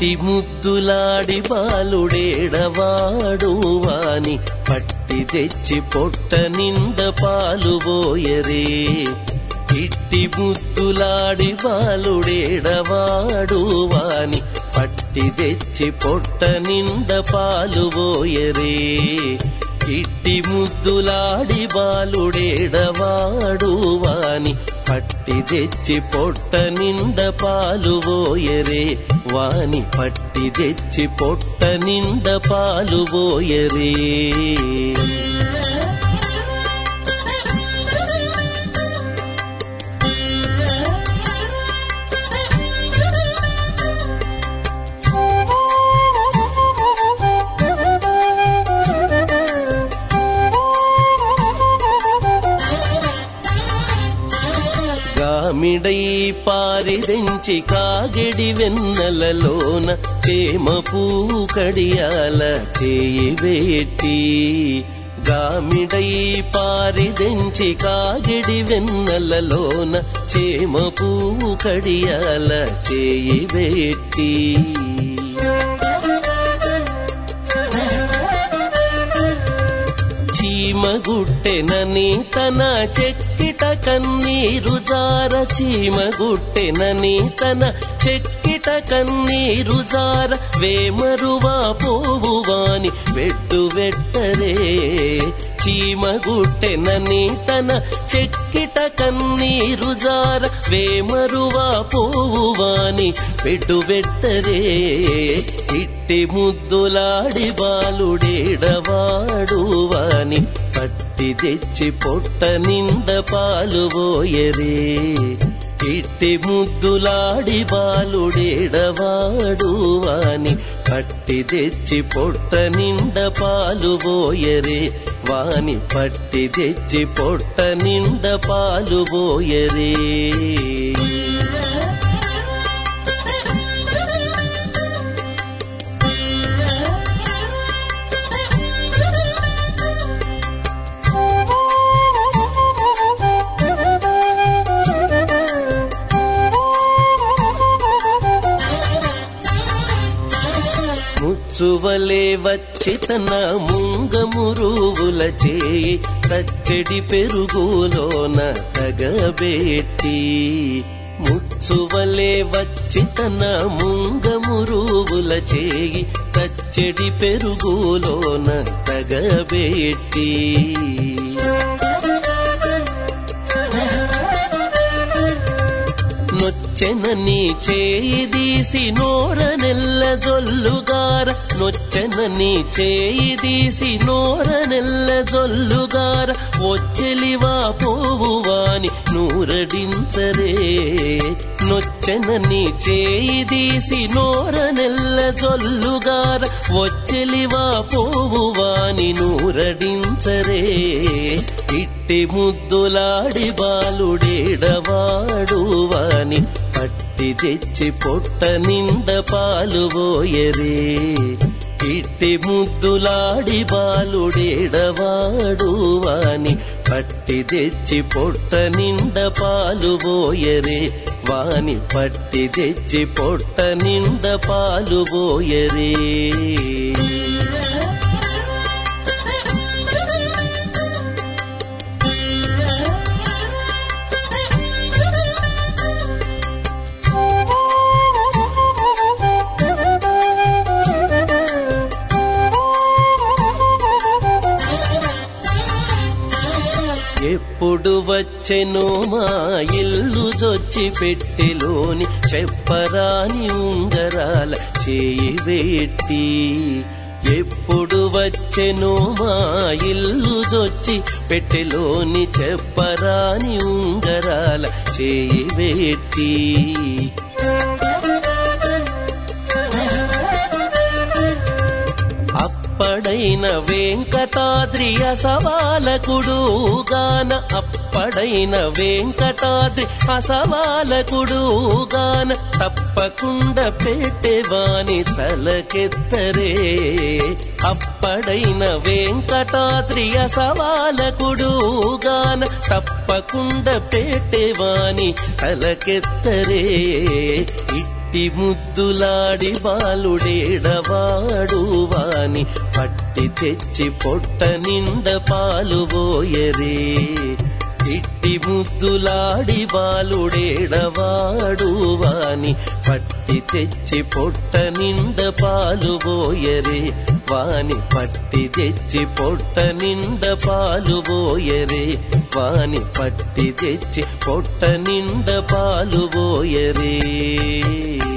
ఇట్టి ముద్దులాడి బాలుడేడవాడు వాని పట్టి తెచ్చి పొట్ట నిండ పాలు పోయరే ఇట్టి ముద్దులాడి బాలుడేడవాడు వాని పట్టి తెచ్చి పొట్ట నిండ పాలు పోయరే ఇట్టి ముద్దులాడి బాలుడేడవాడు వాని పట్టి తెచ్చి పొట్ట నిండ పాలు పోయరే వాని పట్టి తెచ్చి పొట్ట నిండ పాలు పోయరే గామిడై పారిదెంచి కాగెడి వెన్నెలలోన చేమ పువ్వు కడియాల చేయి వేట్టి గామిడై పారిదెంచి కాగెడి వెన్నెలలోన చేమ పువ్వు కడియాల చేయి వేట్టి చీమగుట్టెనని తన చెక్కిట కన్నీరు జార చీమగుట్టెనని తన చెక్కిట కన్నీరు జార వేమరువా పోవువాని వెట్టు వెట్టరే చీమగుట్టెనని తన చెక్కిట కన్నీరు జార వేమరువా పోవువాని వెట్టు వెట్టరే ఇట్టి ముద్దులాడి బాలుడేడవాడు వాని పట్టి తెచ్చి పొట్ట నిండ పాలు పోయరే ఇట్టి ముద్దులాడి బాలుడేడవాడు వాని పట్టి తెచ్చి పొట్ట నిండ పాలు పోయరే వాని పట్టి తెచ్చి పొట్ట నిండ పాలు పోయరే ముచ్చువలే వచ్చి తన ముంగమురువుల చేయి తచ్చడి పెరుగులోన తగబెట్టి ముచ్చువలే వచ్చి తన ముంగమురువుల చేయి తచ్చడి పెరుగులోన తగబెట్టి నొచ్చెనని చేయి తీసి నోర నెల్ల జొల్లుగార నొచ్చెనని చేయి తీసి నోర నెల్ల జొల్లుగార వచ్చెలివా పోవువాని నూరడించరే నొచ్చెనని చేయి తీసి నోర నెల్ల జొల్లుగార వచ్చెలివా పోవువాని నూరడించరే ఇట్టి ముద్దులాడి బాలుడేడవాడు వాని పట్టి తెచ్చి పొట్ట నిండ పాలు పోయరే ఇట్టి ముద్దులాడి బాలుడేడవాడు వాని పట్టి తెచ్చి పొట్ట నిండ పాలు పోయరే వాని పట్టి తెచ్చి పొట్ట నిండ పాలు పోయరే ఎప్పుడు వచ్చెను మా ఇల్లు జొచ్చి పెట్టెలోని చెప్పరాని ఉంగరాల చేయి వేట్టి ఎప్పుడు వచ్చెను మా ఇల్లు జొచ్చి పెట్టెలోని చెప్పరాని ఉంగరాల చేయి వేట్టి అప్పడైన వెంకటాద్రి అసవాలకుడు గాన అప్పడైన వెంకటాద్రి అసవాలకుడు గాన తప్పకుండా పెట్టేవాని తలకెత్తరే అప్ప అప్పడైన వెంకటాద్రి అసవాలకుడు గాన తప్పకుండా పెట్టేవాని తలకెత్తరే ఇట్టి ముద్దులాడి బాలుడేడవాడు వాని పట్టి తెచ్చి పొట్ట నిండ పాలు పోయరే ఇట్టి ముద్దులాడి బాలుడేడవాడు వాని పట్టి తెచ్చి పొట్ట నిండ పాలు పోయరే వాని పట్టి తెచ్చి పొట్ట నిండ పాలు పోయరే వాని పట్టి తెచ్చి పొట్ట నిండ పాలు పోయరే